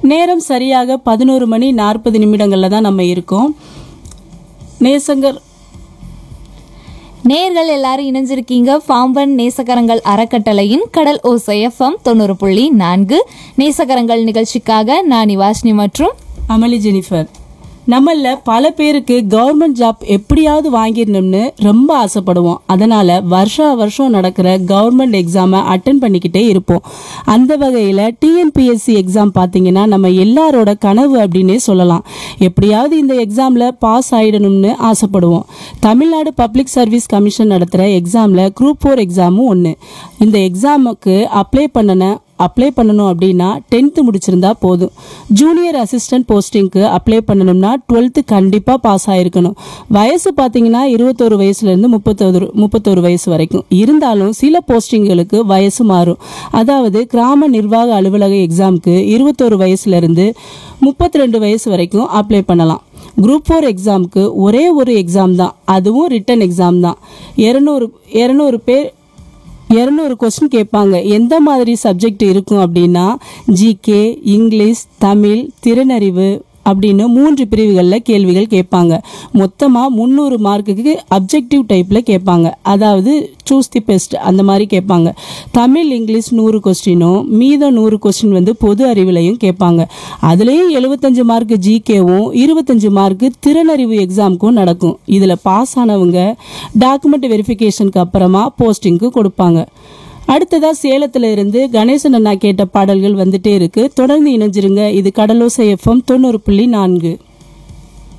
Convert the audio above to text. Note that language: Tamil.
நேரம் சரியாக பதினோரு மணி நாற்பது நிமிடங்களில் தான் நம்ம இருக்கோம் நேசங்கர் நேர்கள் எல்லாரும் இணைஞ்சிருக்கீங்க பாம்பன் நேசகரங்கள் அறக்கட்டளையின் கடல் ஓசை எஃப்எம் தொண்ணூறு புள்ளி நான்கு நேசகரங்கள் நிகழ்ச்சிக்காக நான் நிவாஷினி மற்றும் அமளி ஜெனிஃபர் நம்மள பல பேருக்கு கவர்மெண்ட் ஜாப் எப்படியாவது வாங்கிடணும்னு ரொம்ப ஆசைப்படுவோம் அதனால வருஷா வருஷம் நடக்கிற கவர்மெண்ட் எக்ஸாமை அட்டன் பண்ணிக்கிட்டே இருப்போம் அந்த வகையில் டிஎன்பிஎஸ்சி எக்ஸாம் பார்த்தீங்கன்னா நம்ம எல்லாரோட கனவு அப்படின்னே சொல்லலாம் எப்படியாவது இந்த எக்ஸாமில் பாஸ் ஆயிடணும்னு ஆசைப்படுவோம் தமிழ்நாடு பப்ளிக் சர்வீஸ் கமிஷன் நடத்துகிற எக்ஸாமில் குரூப் ஃபோர் எக்ஸாமும் ஒன்று இந்த எக்ஸாமுக்கு அப்ளை பண்ணன அப்ளை பண்ணணும் அப்படின்னா டென்த்து முடிச்சிருந்தா போதும் ஜூனியர் அசிஸ்டன்ட் போஸ்டிங்க்கு அப்ளை பண்ணணும்னா டுவெல்த்து கண்டிப்பாக பாஸ் ஆயிருக்கணும் வயசு பார்த்தீங்கன்னா இருபத்தோரு வயசுலேருந்து முப்பத்தொரு முப்பத்தோரு வயசு வரைக்கும் இருந்தாலும் சில போஸ்டிங்களுக்கு வயசு மாறும் அதாவது கிராம நிர்வாக அலுவலக எக்ஸாமுக்கு இருபத்தோரு வயசுலேருந்து முப்பத்தி ரெண்டு வயசு வரைக்கும் அப்ளை பண்ணலாம் குரூப் ஃபோர் எக்ஸாமுக்கு ஒரே ஒரு எக்ஸாம் தான் அதுவும் ரிட்டன் எக்ஸாம் தான் இரநூறு இரநூறு பேர் இரநூறு கொஸ்டின் கேட்பாங்க எந்த மாதிரி சப்ஜெக்ட் இருக்கும் அப்படின்னா ஜிகே இங்கிலீஷ் தமிழ் திறனறிவு அப்படின்னு மூன்று பிரிவுகளில் கேள்விகள் கேட்பாங்க மொத்தமாக முந்நூறு மார்க்குக்கு அப்ஜெக்டிவ் டைப்பில் கேட்பாங்க அதாவது சூஸ் தி பெஸ்ட் அந்த மாதிரி கேட்பாங்க தமிழ் இங்கிலீஷ் நூறு கொஸ்டினும் மீதம் நூறு கொஸ்டின் வந்து பொது அறிவிலையும் கேட்பாங்க அதுலேயும் எழுபத்தஞ்சு மார்க் ஜிகேவும் இருபத்தஞ்சு மார்க் திறனறிவு எக்ஸாமுக்கும் நடக்கும் இதில் பாஸ் ஆனவங்க டாக்குமெண்ட் வெரிஃபிகேஷனுக்கு அப்புறமா போஸ்டிங்க்கு கொடுப்பாங்க அடுத்ததா சேலத்துல இருந்து கணேசன் அண்ணா கேட்ட பாடல்கள் வந்துட்டே இருக்கு தொடர்ந்து இணைஞ்சிருங்க இது கடலோசை எஃப்எம் தொண்ணூறு புள்ளி நான்கு